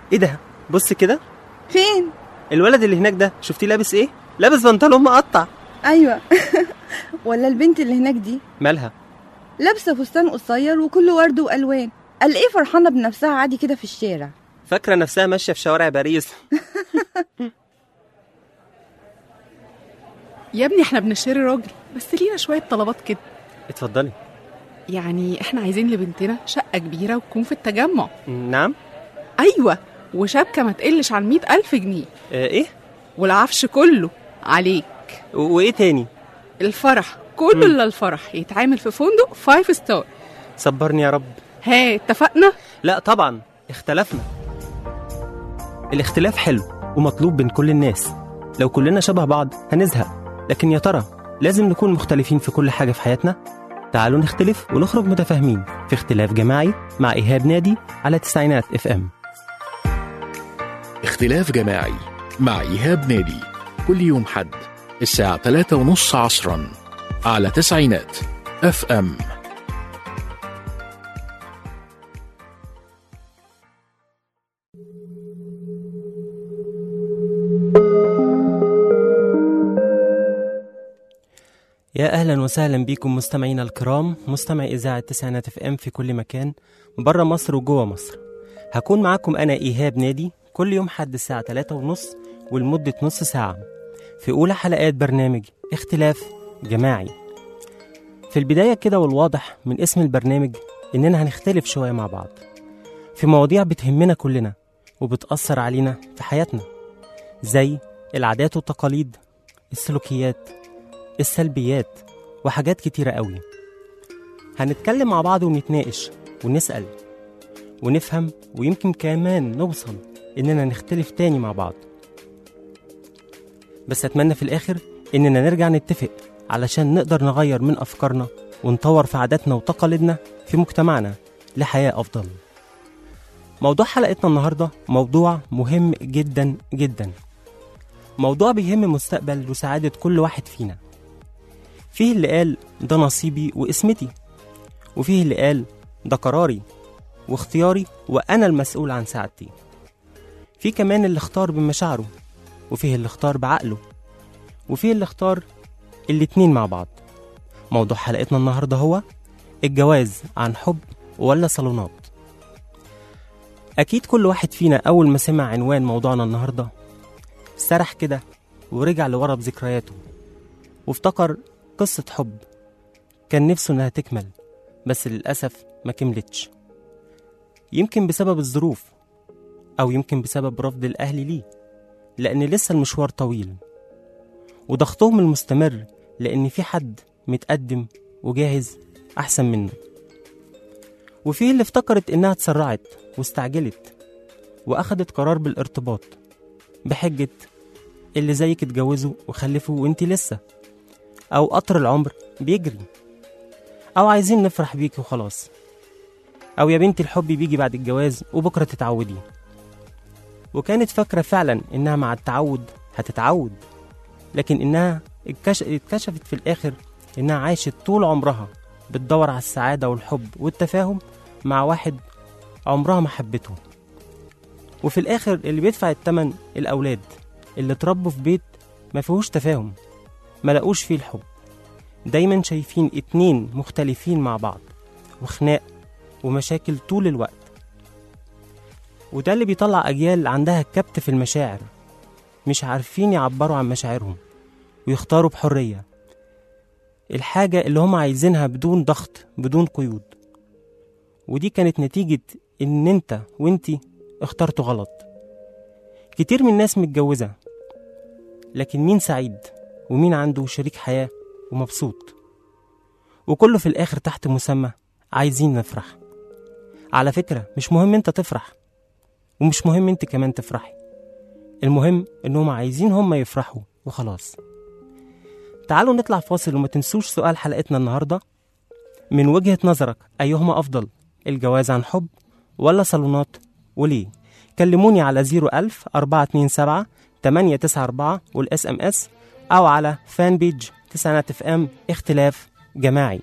ايه ده بص كده فين الولد اللي هناك ده شفتيه لابس ايه لابس بنطلون مقطع ايوه ولا البنت اللي هناك دي مالها لابسه فستان قصير وكله ورد والوان قال ايه فرحانه بنفسها عادي كده في الشارع فاكره نفسها ماشيه في شوارع باريس يا ابني احنا بنشتري راجل بس لينا شوية طلبات كده اتفضلي يعني احنا عايزين لبنتنا شقة كبيرة وتكون في التجمع نعم أيوة وشبكة ما تقلش عن مئة ألف جنيه آه ايه والعفش كله عليك و- وايه تاني الفرح كله الا الفرح يتعامل في فندق فايف ستار صبرني يا رب ها اتفقنا لا طبعا اختلفنا الاختلاف حلو ومطلوب من كل الناس لو كلنا شبه بعض هنزهق لكن يا ترى لازم نكون مختلفين في كل حاجة في حياتنا تعالوا نختلف ونخرج متفاهمين في اختلاف جماعي مع إيهاب نادي على تسعينات اف ام اختلاف جماعي مع إيهاب نادي كل يوم حد الساعة 3 ونص عصرا على تسعينات اف ام يا اهلا وسهلا بكم مستمعينا الكرام مستمعي اذاعه تسعينات اف ام في كل مكان بره مصر وجوه مصر هكون معاكم انا ايهاب نادي كل يوم حد الساعه 3 ونص ولمده نص ساعه في اولى حلقات برنامج اختلاف جماعي في البدايه كده والواضح من اسم البرنامج اننا هنختلف شويه مع بعض في مواضيع بتهمنا كلنا وبتاثر علينا في حياتنا زي العادات والتقاليد السلوكيات السلبيات وحاجات كتيرة قوي هنتكلم مع بعض ونتناقش ونسأل ونفهم ويمكن كمان نوصل إننا نختلف تاني مع بعض بس أتمنى في الآخر إننا نرجع نتفق علشان نقدر نغير من أفكارنا ونطور في عاداتنا وتقاليدنا في مجتمعنا لحياة أفضل موضوع حلقتنا النهاردة موضوع مهم جدا جدا موضوع بيهم مستقبل وسعادة كل واحد فينا فيه اللي قال ده نصيبي واسمتي وفيه اللي قال ده قراري واختياري وأنا المسؤول عن سعادتي في كمان اللي اختار بمشاعره وفيه اللي اختار بعقله وفيه اللي اختار الاتنين مع بعض موضوع حلقتنا النهاردة هو الجواز عن حب ولا صالونات أكيد كل واحد فينا أول ما سمع عنوان موضوعنا النهاردة سرح كده ورجع لورا بذكرياته وافتكر قصة حب كان نفسه إنها تكمل بس للأسف ما كملتش يمكن بسبب الظروف أو يمكن بسبب رفض الأهل ليه لأن لسه المشوار طويل وضغطهم المستمر لأن في حد متقدم وجاهز أحسن منه وفيه اللي افتكرت إنها اتسرعت واستعجلت وأخدت قرار بالارتباط بحجة اللي زيك اتجوزوا وخلفوا وانت لسه أو قطر العمر بيجري أو عايزين نفرح بيك وخلاص أو يا بنتي الحب بيجي بعد الجواز وبكرة تتعودي وكانت فاكرة فعلا إنها مع التعود هتتعود لكن إنها اتكش- اتكشفت في الآخر إنها عاشت طول عمرها بتدور على السعادة والحب والتفاهم مع واحد عمرها ما حبته وفي الآخر اللي بيدفع التمن الأولاد اللي اتربوا في بيت ما فيهوش تفاهم ما لقوش فيه الحب دايما شايفين اتنين مختلفين مع بعض وخناق ومشاكل طول الوقت وده اللي بيطلع أجيال عندها كبت في المشاعر مش عارفين يعبروا عن مشاعرهم ويختاروا بحرية الحاجة اللي هم عايزينها بدون ضغط بدون قيود ودي كانت نتيجة إن أنت وأنتي اخترتوا غلط كتير من الناس متجوزة لكن مين سعيد ومين عنده شريك حياة ومبسوط وكله في الآخر تحت مسمى عايزين نفرح على فكرة مش مهم انت تفرح ومش مهم انت كمان تفرحي المهم انهم عايزين هم يفرحوا وخلاص تعالوا نطلع فاصل وما تنسوش سؤال حلقتنا النهاردة من وجهة نظرك أيهما أفضل الجواز عن حب ولا صالونات وليه كلموني على 01000 427 894 والاس ام اس أو على فان بيج تسعينات اف ام اختلاف جماعي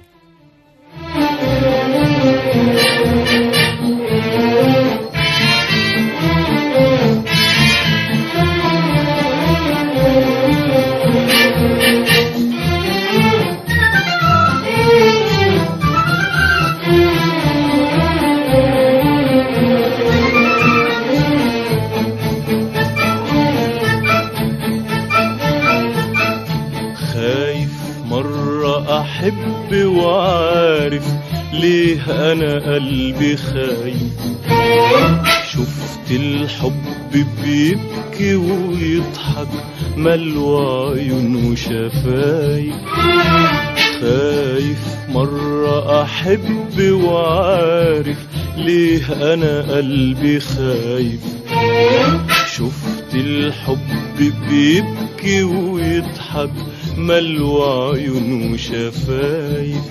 ليه انا قلبي خايف شفت الحب بيبكي ويضحك ملوى عيون وشفايف خايف مرة أحب وعارف ليه أنا قلبي خايف شفت الحب بيبكي ويضحك ملوى عيون وشفايف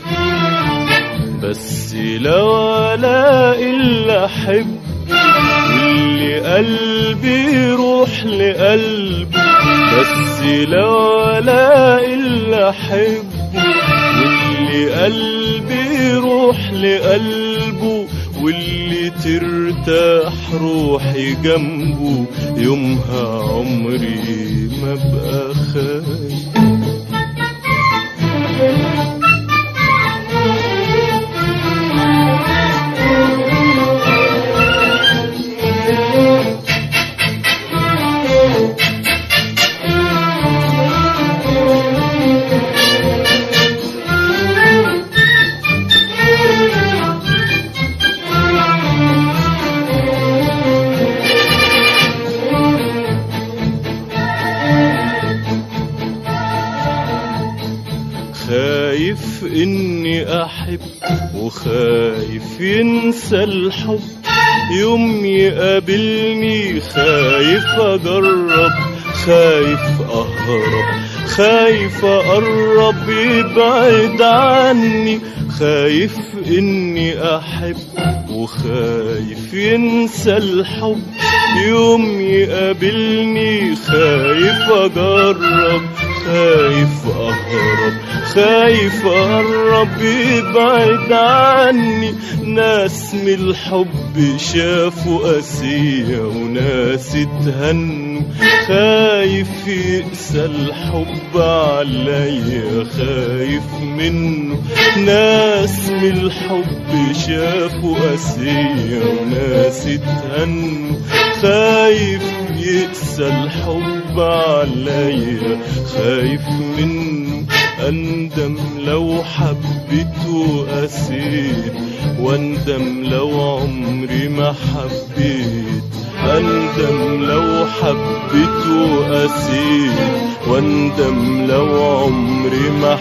بس لو الاقي اللي احب واللي قلبي يروح لقلبه بس لو الاقي اللي احبه واللي قلبي يروح لقلبه واللي ترتاح روحي جنبه يومها عمري ما بقى خايف خايف اني احب وخايف ينسى الحب يوم يقابلني خايف اجرب خايف اهرب خايف اقرب يبعد عني خايف اني احب وخايف ينسى الحب يوم يقابلني خايف اجرب خايف اهرب خايف اقرب يبعد عني ناس من الحب شافوا قاسية وناس اتهنوا خايف يقسى الحب عليا خايف منه ناس من الحب شافوا قاسية وناس اتهنوا خايف يقسى الحب عليا خايف منه اندم لو حبيت وقسيت واندم لو عمري ما حبيت اندم لو حبيت وقسيت واندم لو عمري ما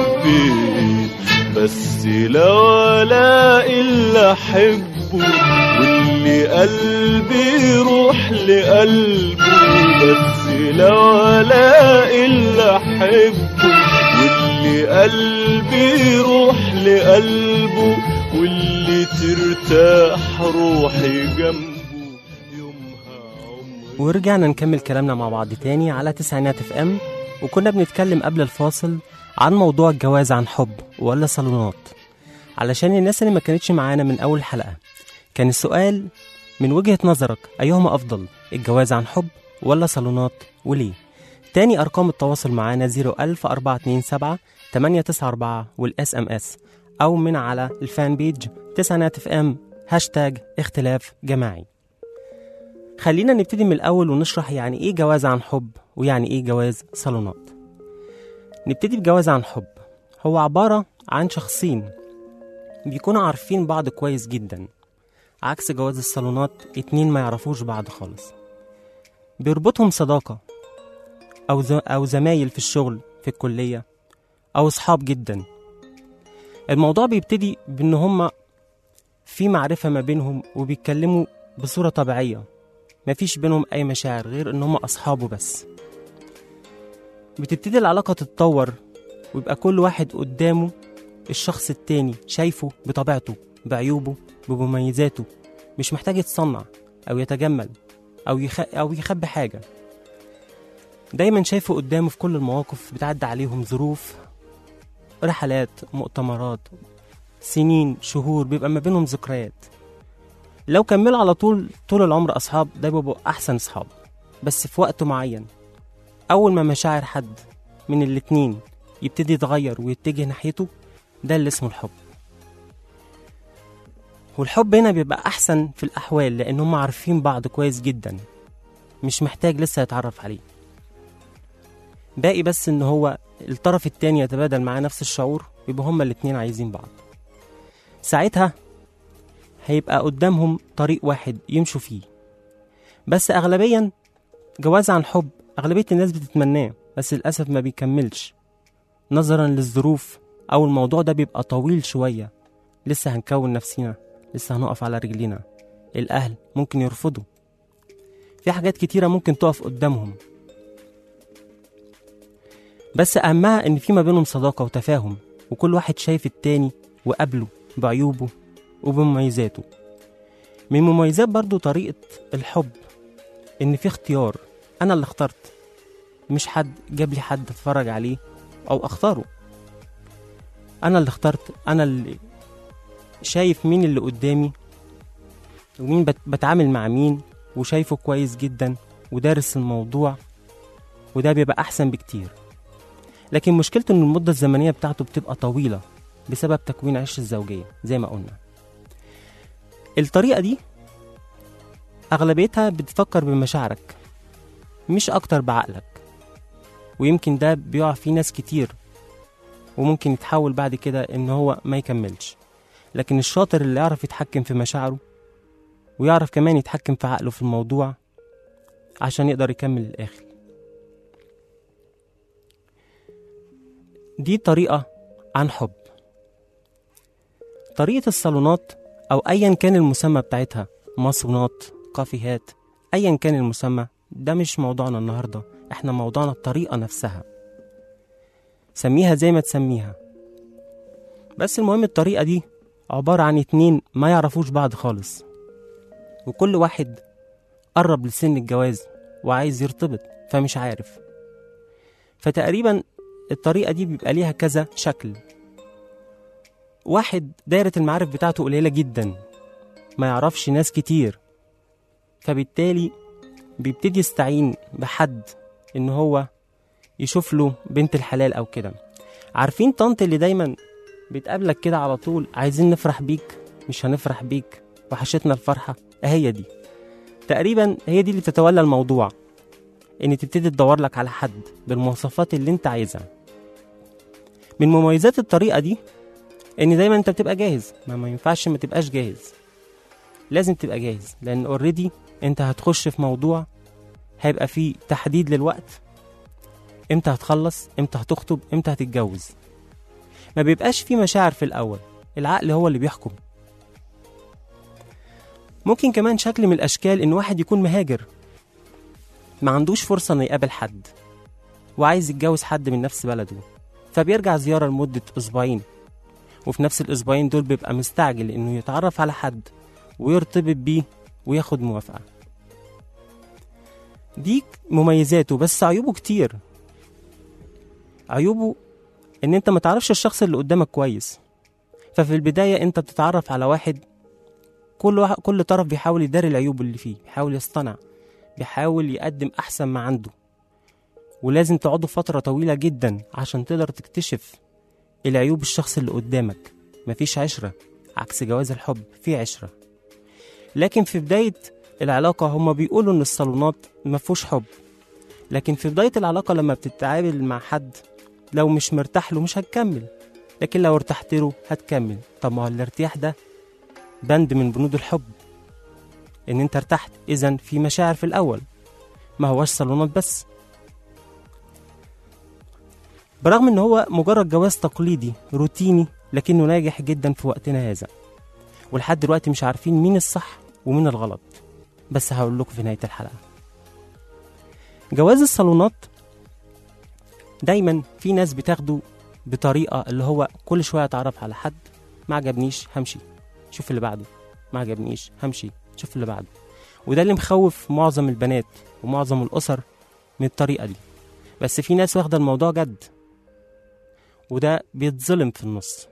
حبيت بس لو الاقي اللي احبه واللي قلبي يروح لقلبه بس لو الاقي اللي احبه واللي قلبي يروح لقلبه واللي ترتاح روحي جنبه يومها عمري ورجعنا نكمل كلامنا مع بعض تاني على تسعينات اف ام وكنا بنتكلم قبل الفاصل عن موضوع الجواز عن حب ولا صالونات علشان الناس اللي ما كانتش معانا من أول حلقة كان السؤال من وجهة نظرك أيهما أفضل الجواز عن حب ولا صالونات وليه تاني أرقام التواصل معانا 01000 427 894 والإس أم إس أو من على الفان بيج تسعينات اف ام هاشتاج اختلاف جماعي خلينا نبتدي من الأول ونشرح يعني إيه جواز عن حب ويعني إيه جواز صالونات نبتدي بجواز عن حب هو عبارة عن شخصين بيكونوا عارفين بعض كويس جدا عكس جواز الصالونات اتنين ما يعرفوش بعض خالص بيربطهم صداقة أو, ز... أو زمايل في الشغل في الكلية أو أصحاب جدا الموضوع بيبتدي بإن هما في معرفة ما بينهم وبيتكلموا بصورة طبيعية مفيش بينهم أي مشاعر غير إن هما أصحابه بس بتبتدي العلاقة تتطور ويبقى كل واحد قدامه الشخص التاني شايفه بطبيعته بعيوبه بمميزاته مش محتاج يتصنع أو يتجمل أو, يخ... أو يخبي حاجة دايما شايفه قدامه في كل المواقف بتعدي عليهم ظروف رحلات مؤتمرات سنين شهور بيبقى ما بينهم ذكريات لو كملوا على طول طول العمر أصحاب ده بيبقوا أحسن أصحاب بس في وقت معين أول ما مشاعر حد من الاتنين يبتدي يتغير ويتجه ناحيته ده اللي اسمه الحب والحب هنا بيبقى أحسن في الأحوال لأن هم عارفين بعض كويس جدا مش محتاج لسه يتعرف عليه باقي بس إن هو الطرف التاني يتبادل معاه نفس الشعور يبقى هما الاتنين عايزين بعض ساعتها هيبقى قدامهم طريق واحد يمشوا فيه بس أغلبيا جواز عن حب أغلبية الناس بتتمناه بس للأسف ما بيكملش نظرا للظروف أو الموضوع ده بيبقى طويل شوية لسه هنكون نفسينا لسه هنقف على رجلينا الأهل ممكن يرفضوا في حاجات كتيرة ممكن تقف قدامهم بس أهمها إن في ما بينهم صداقة وتفاهم وكل واحد شايف التاني وقابله بعيوبه وبمميزاته من مميزات برضو طريقة الحب إن في اختيار أنا اللي اخترت مش حد جاب لي حد اتفرج عليه أو أختاره أنا اللي اخترت أنا اللي شايف مين اللي قدامي ومين بت- بتعامل مع مين وشايفه كويس جدا ودارس الموضوع وده بيبقى أحسن بكتير لكن مشكلته إن المدة الزمنية بتاعته بتبقى طويلة بسبب تكوين عش الزوجية زي ما قلنا الطريقة دي أغلبيتها بتفكر بمشاعرك مش أكتر بعقلك ويمكن ده بيقع فيه ناس كتير وممكن يتحول بعد كده إن هو ما يكملش لكن الشاطر اللي يعرف يتحكم في مشاعره ويعرف كمان يتحكم في عقله في الموضوع عشان يقدر يكمل للآخر دي طريقة عن حب طريقة الصالونات أو أيا كان المسمى بتاعتها مصونات كافيهات أيا كان المسمى ده مش موضوعنا النهاردة احنا موضوعنا الطريقة نفسها سميها زي ما تسميها بس المهم الطريقة دي عبارة عن اتنين ما يعرفوش بعض خالص وكل واحد قرب لسن الجواز وعايز يرتبط فمش عارف فتقريبا الطريقة دي بيبقى ليها كذا شكل واحد دايرة المعارف بتاعته قليلة جدا ما يعرفش ناس كتير فبالتالي بيبتدي يستعين بحد ان هو يشوف له بنت الحلال او كده عارفين طنط اللي دايما بتقابلك كده على طول عايزين نفرح بيك مش هنفرح بيك وحشتنا الفرحة هي دي تقريبا هي دي اللي بتتولى الموضوع ان تبتدي تدور لك على حد بالمواصفات اللي انت عايزها من مميزات الطريقة دي ان دايما انت بتبقى جاهز ما, ما ينفعش ما تبقاش جاهز لازم تبقى جاهز لان اوريدي انت هتخش في موضوع هيبقى فيه تحديد للوقت امتى هتخلص امتى هتخطب امتى هتتجوز ما بيبقاش فيه مشاعر في الاول العقل هو اللي بيحكم ممكن كمان شكل من الاشكال ان واحد يكون مهاجر ما عندوش فرصة انه يقابل حد وعايز يتجوز حد من نفس بلده فبيرجع زيارة لمدة أسبوعين وفي نفس الأسبوعين دول بيبقى مستعجل إنه يتعرف على حد ويرتبط بيه وياخد موافقة دي مميزاته بس عيوبه كتير عيوبه إن أنت ما تعرفش الشخص اللي قدامك كويس ففي البداية أنت بتتعرف على واحد كل واحد كل طرف بيحاول يداري العيوب اللي فيه بيحاول يصطنع بيحاول يقدم أحسن ما عنده ولازم تقعدوا فترة طويلة جدا عشان تقدر تكتشف العيوب الشخص اللي قدامك مفيش عشرة عكس جواز الحب في عشرة لكن في بداية العلاقة هما بيقولوا إن الصالونات مفهوش حب لكن في بداية العلاقة لما بتتعامل مع حد لو مش مرتاح له مش هتكمل لكن لو ارتحت له هتكمل طب ما هو الارتياح ده بند من بنود الحب ان انت ارتحت اذا في مشاعر في الاول ما هوش صالونات بس برغم ان هو مجرد جواز تقليدي روتيني لكنه ناجح جدا في وقتنا هذا ولحد دلوقتي مش عارفين مين الصح ومين الغلط بس هقول لكم في نهايه الحلقه جواز الصالونات دايما في ناس بتاخده بطريقه اللي هو كل شويه اتعرف على حد ما عجبنيش همشي شوف اللي بعده ما عجبنيش همشي شوف اللي بعده وده اللي مخوف معظم البنات ومعظم الاسر من الطريقه دي بس في ناس واخده الموضوع جد وده بيتظلم في النص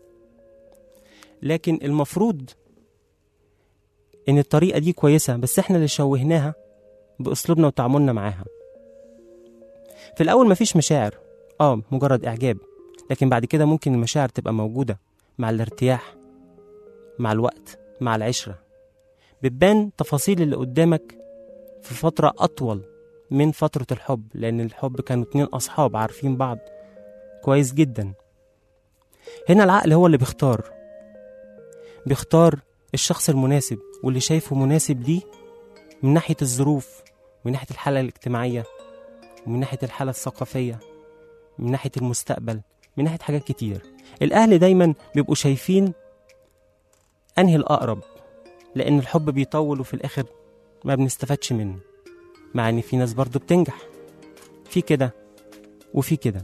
لكن المفروض ان الطريقه دي كويسه بس احنا اللي شوهناها باسلوبنا وتعاملنا معاها في الاول مفيش مشاعر اه مجرد اعجاب لكن بعد كده ممكن المشاعر تبقى موجوده مع الارتياح مع الوقت مع العشره بتبان تفاصيل اللي قدامك في فتره اطول من فتره الحب لان الحب كانوا اتنين اصحاب عارفين بعض كويس جدا هنا العقل هو اللي بيختار بيختار الشخص المناسب واللي شايفه مناسب ليه من ناحية الظروف من ناحية الحالة الاجتماعية ومن ناحية الحالة الثقافية من ناحية المستقبل من ناحية حاجات كتير الأهل دايما بيبقوا شايفين أنهي الأقرب لأن الحب بيطول وفي الآخر ما بنستفادش منه مع إن في ناس برضه بتنجح في كده وفي كده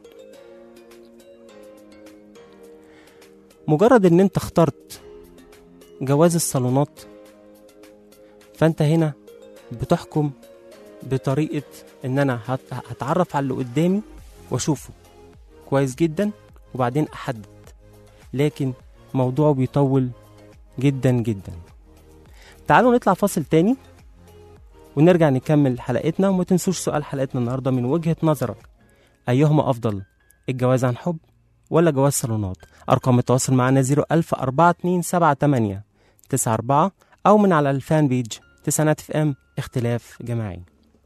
مجرد إن أنت اخترت جواز الصالونات فأنت هنا بتحكم بطريقة إن أنا هت- هتعرف على اللي قدامي وأشوفه كويس جدا وبعدين أحدد لكن موضوعه بيطول جدا جدا تعالوا نطلع فاصل تاني ونرجع نكمل حلقتنا وما تنسوش سؤال حلقتنا النهاردة من وجهة نظرك أيهما أفضل الجواز عن حب ولا جواز صالونات أرقام التواصل معنا 01000 4278 94 أو من على الفان بيج تسعينات في ام اختلاف جماعي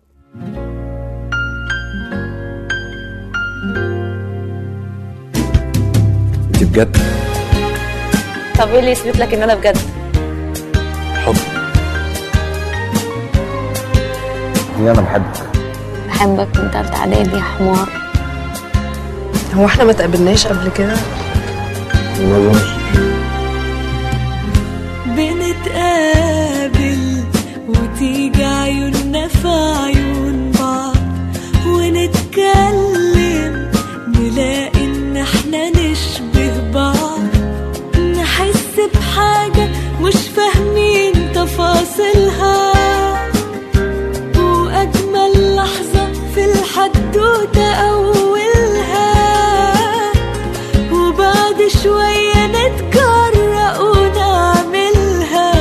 انت بجد طب ايه اللي يثبت لك ان انا بجد حب هي انا بحبك بحبك من تالتة اعدادي يا حمار هو احنا ما تقابلناش قبل كده ما اظنش بنتقابل وتيجي عيوننا في عيون بعض ونتكلم نلاقي ان احنا نشبه بعض نحس بحاجة مش فاهمين تفاصيلها وأجمل لحظة في الحدوتة أولها وبعد شوية نتجرأ ونعملها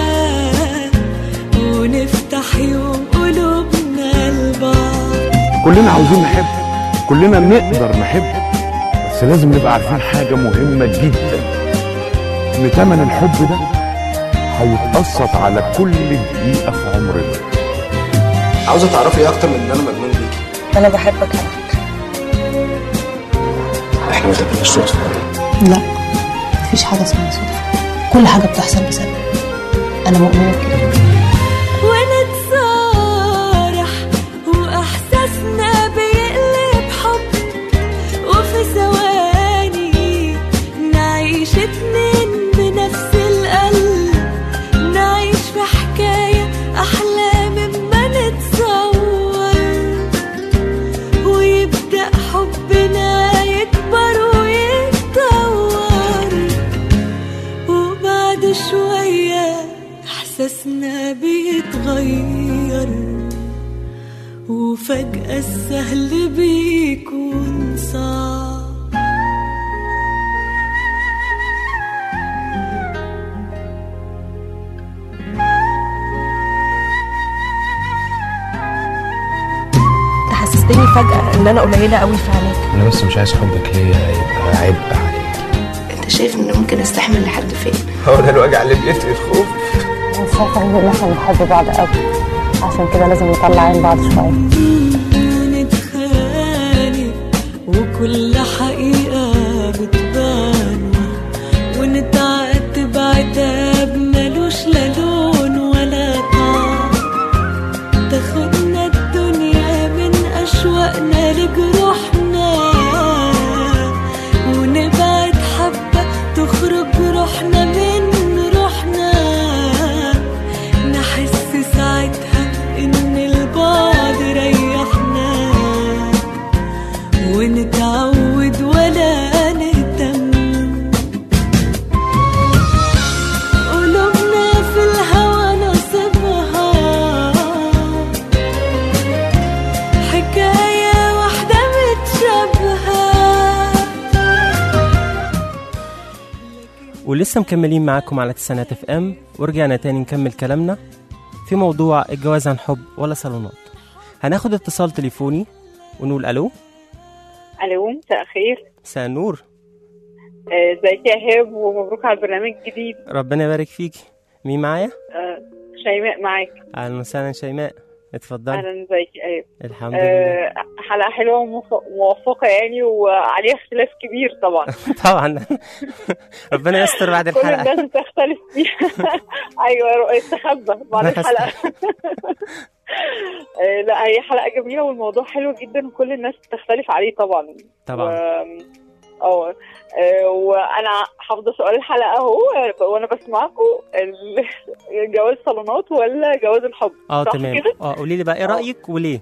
ونفتح يوم قلوبنا لبعض كلنا عاوزين نحب كلنا نقدر نحب بس لازم نبقى عارفين حاجة مهمة جدا إن تمن الحب ده هيتقسط على كل دقيقة في عمرنا عاوزه تعرفي ايه اكتر من ان انا مجنون بيكي انا بحبك على فكرة احنا ما تقابلناش صدفه لا مفيش حاجة اسمها صدفة كل حاجة بتحصل بسبب أنا مؤمنة بكده ونتصارح وإحساسنا بيقلب حب وفي ثواني نعيش اتنين بنفس القلب نعيش في حكاية أحلى مما نتصور ويبدأ حبنا يكبر ويتطور وبعد شوية إحساسنا بيتغير وفجأة السهل بيكون صعب تحسستني فجأة ان انا قليلة قوي في عينيك انا بس مش عايز حبك ليا يبقى عبء عليك أنت شايف إن ممكن أستحمل لحد فين؟ هو ده الوجع اللي بيقتل الخوف انا شايفة ان احنا بنحب بعض قوي عشان كده لازم نطلع عين بعض شوية ونتخانق وكل حقيقة بتبان ونتعاتب عتاب ملوش لا لون ولا طعم تاخدنا الدنيا من أشواقنا لجروحنا ونبعد حبة تخرج روحنا من روحنا نحس ساعتها إن البعد ريحنا ونتعود ولا نهتم قلوبنا في الهوى نصيبها حكاية واحدة متشابهة ولسه مكملين معاكم على تسعينات اف ام ورجعنا تاني نكمل كلامنا في موضوع الجواز عن حب ولا صالونات هناخد اتصال تليفوني ونقول الو الو مساء الخير مساء النور آه، ازيك يا هاب ومبروك على البرنامج الجديد ربنا يبارك فيكي مين معايا آه، شيماء معاك اهلا وسهلا شيماء اتفضلي اهلا ازيك ايوه الحمد لله آه حلقه حلوه وموف- موفقه يعني وعليها اختلاف كبير طبعا طبعا ربنا يستر بعد كل الحلقه الناس بتختلف فيها ايوه استخبى بعد الحلقه آه، لا هي حلقه جميله والموضوع حلو جدا وكل الناس بتختلف عليه طبعا طبعا و- اه آه، وانا حافظه سؤال الحلقه اهو آه، وانا بسمعكم ال- جواز صالونات ولا جواز الحب اه صح تمام كده؟ اه قولي لي بقى ايه رايك وليه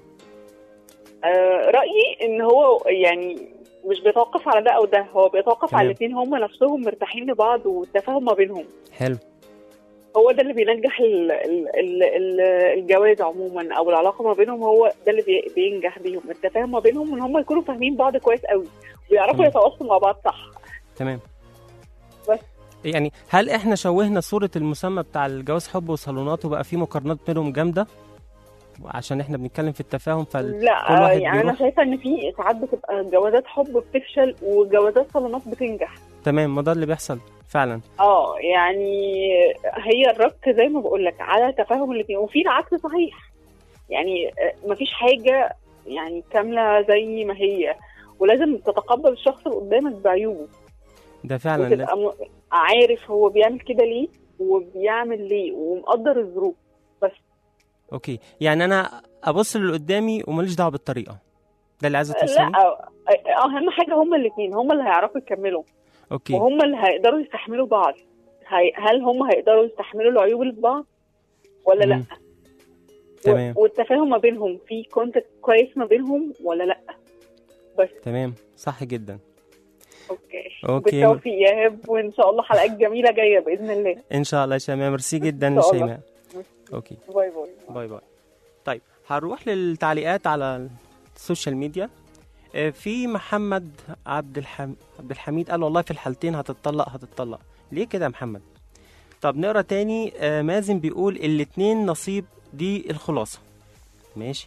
آه، رايي ان هو يعني مش بيتوقف على ده او ده هو بيتوقف تمام. على الاثنين هم نفسهم مرتاحين لبعض والتفاهم ما بينهم حلو هو ده اللي بينجح ال- ال- ال- ال- الجواز عموما او العلاقه ما بينهم هو ده اللي بي- بينجح بيهم التفاهم ما بينهم ان هم يكونوا فاهمين بعض كويس قوي ويعرفوا تمام. يتواصلوا مع بعض صح تمام بس. يعني هل احنا شوهنا صورة المسمى بتاع الجواز حب وصالونات وبقى في مقارنات بينهم جامدة عشان احنا بنتكلم في التفاهم فال كل لا آه، واحد يعني انا بيروح شايفه ان في ساعات بتبقى جوازات حب بتفشل وجوازات صالونات بتنجح تمام ما ده اللي بيحصل فعلا اه يعني هي الربط زي ما بقول لك على تفاهم الاثنين وفي العكس صحيح يعني آه، مفيش حاجه يعني كامله زي ما هي ولازم تتقبل الشخص اللي قدامك بعيوبه ده فعلا وتبقى م- عارف هو بيعمل كده ليه وبيعمل ليه ومقدر الظروف بس اوكي يعني انا ابص اللي قدامي وماليش دعوه بالطريقه ده اللي عايزه لا توصلي آه، آه، اهم حاجه هما الاثنين هما اللي هيعرفوا يكملوا اوكي وهم اللي هيقدروا يستحملوا بعض هي... هل هم هيقدروا يستحملوا العيوب اللي في بعض ولا لا مم. تمام و... والتفاهم ما بينهم في كونتاكت كويس ما بينهم ولا لا بس تمام صح جدا اوكي أوكي. بالتوفيق يا هب وان شاء الله حلقات جميله جايه باذن الله ان شاء الله يا شيماء ميرسي جدا إن يا شاء الله. شيماء اوكي باي باي باي باي طيب هنروح للتعليقات على السوشيال ميديا آه، في محمد عبد الحم... عبد الحميد قال والله في الحالتين هتتطلق هتتطلق ليه كده يا محمد طب نقرا تاني آه، مازن بيقول الاتنين نصيب دي الخلاصه ماشي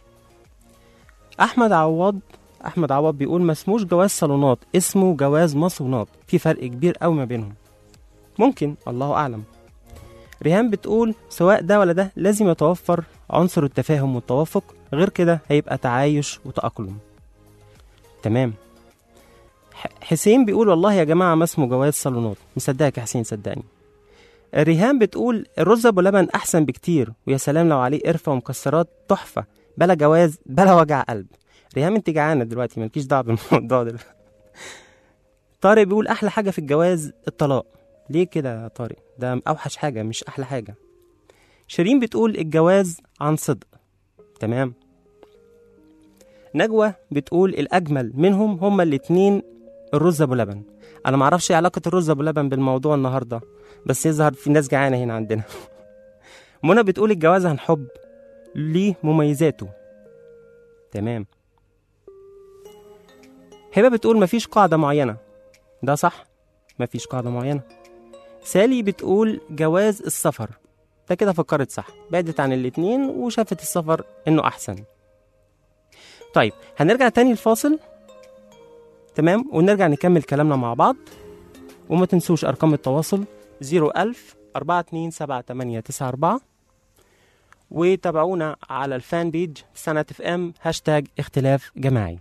احمد عوض احمد عوض بيقول ما اسموش جواز صالونات اسمه جواز مصونات في فرق كبير قوي ما بينهم ممكن الله اعلم ريهام بتقول سواء ده ولا ده لازم يتوفر عنصر التفاهم والتوافق غير كده هيبقى تعايش وتأقلم تمام ح- حسين بيقول والله يا جماعة ما اسمه جواز صالونات مصدقك يا حسين صدقني ريهام بتقول الرز ابو لبن احسن بكتير ويا سلام لو عليه قرفه ومكسرات تحفه بلا جواز بلا وجع قلب ريهام انت جعانه دلوقتي مالكيش دعوه بالموضوع ده طارق بيقول احلى حاجه في الجواز الطلاق ليه كده يا طارق ده اوحش حاجه مش احلى حاجه شيرين بتقول الجواز عن صدق تمام نجوى بتقول الاجمل منهم هما الاتنين الرز ابو لبن انا معرفش ايه علاقه الرز ابو لبن بالموضوع النهارده بس يظهر في ناس جعانه هنا عندنا منى بتقول الجواز عن حب ليه مميزاته تمام هبه بتقول مفيش قاعده معينه ده صح مفيش قاعده معينه سالي بتقول جواز السفر ده كده فكرت صح بعدت عن الاتنين وشافت السفر انه احسن طيب هنرجع تاني الفاصل تمام ونرجع نكمل كلامنا مع بعض وما تنسوش ارقام التواصل 01000 427 وتابعونا على الفان بيج سنة اف ام هاشتاج اختلاف جماعي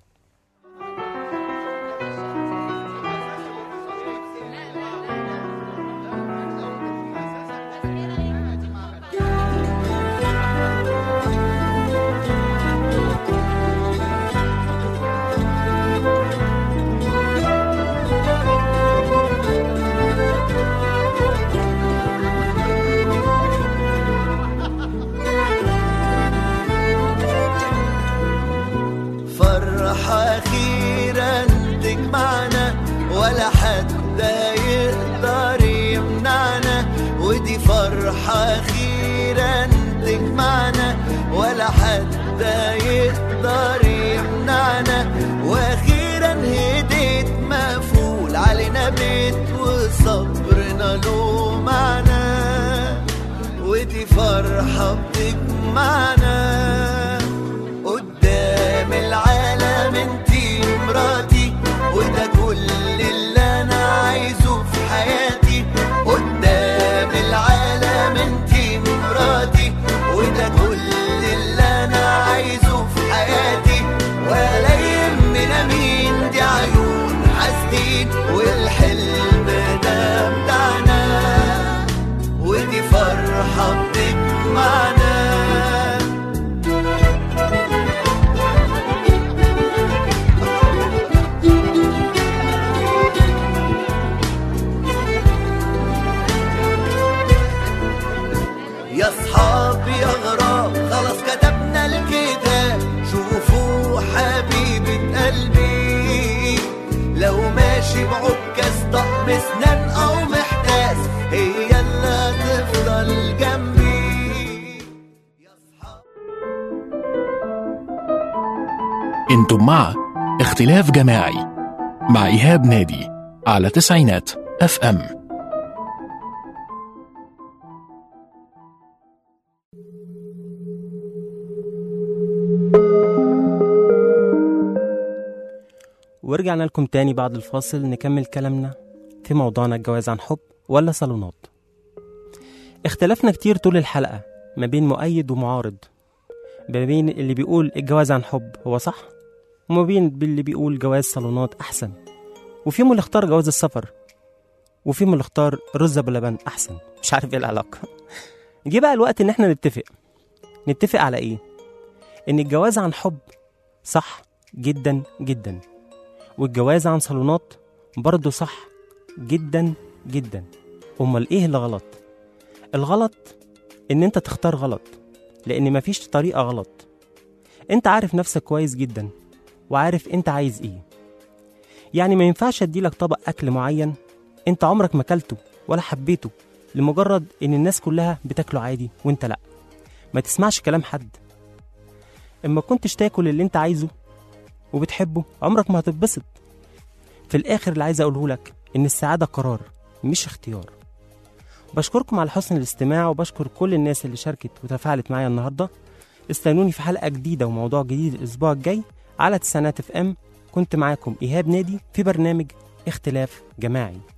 فرحة أخيرا تجمعنا ولا حد يقدر يمنعنا ودي فرحة أخيرا تجمعنا ولا حد يقدر يمنعنا وأخيرا هديت مقفول علينا بيت وصبرنا له معنى ودي فرحة بتجمعنا قدام العالم انتي مراتي وده كل اللي انا عايزه في حياتي قدام العالم انتي مراتي وده كل اللي انا يا صحاب يا غراب خلاص كتبنا الكتاب شوفوا حبيبة قلبي لو ماشي بعكاز طقم اسنان او محتاس هي اللي هتفضل جنبي انتم مع اختلاف جماعي مع إيهاب نادي على تسعينات اف ام ورجعنا لكم تاني بعد الفاصل نكمل كلامنا في موضوعنا الجواز عن حب ولا صالونات اختلفنا كتير طول الحلقة ما بين مؤيد ومعارض ما بين اللي بيقول الجواز عن حب هو صح وما بين اللي بيقول جواز صالونات أحسن وفيهم اللي اختار جواز السفر وفيهم اللي اختار رز بلبن أحسن مش عارف ايه العلاقة جه بقى الوقت إن احنا نتفق نتفق على ايه إن الجواز عن حب صح جدا جدا والجواز عن صالونات برضه صح جدا جدا امال ايه اللي غلط الغلط ان انت تختار غلط لان مفيش طريقه غلط انت عارف نفسك كويس جدا وعارف انت عايز ايه يعني ما ينفعش اديلك طبق اكل معين انت عمرك ما اكلته ولا حبيته لمجرد ان الناس كلها بتاكله عادي وانت لا ما تسمعش كلام حد اما كنتش تاكل اللي انت عايزه وبتحبه عمرك ما هتتبسط في الاخر اللي عايز اقوله لك ان السعاده قرار مش اختيار بشكركم على حسن الاستماع وبشكر كل الناس اللي شاركت وتفاعلت معايا النهارده استنوني في حلقه جديده وموضوع جديد الاسبوع الجاي على تسعينات اف ام كنت معاكم ايهاب نادي في برنامج اختلاف جماعي